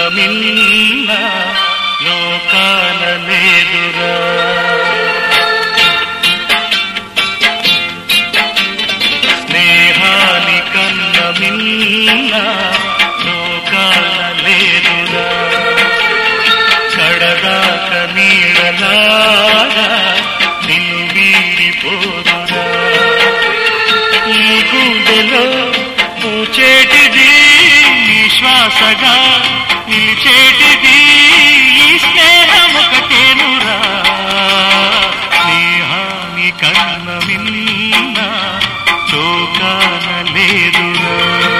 మిన్న లోకాన లేదురా స్నేహాని కన్న మిన్న లోకాన లేదురా కడదాక నీడలాగా నిన్ను వీడిపోదురా ఈ గుండెలో పూచేటిది ఈ శ్వాసగా నిలిచేటిది ఈ స్నేహం ఒకటేనురా స్నేహాని కన్న మిన్న చోకాన లేదురా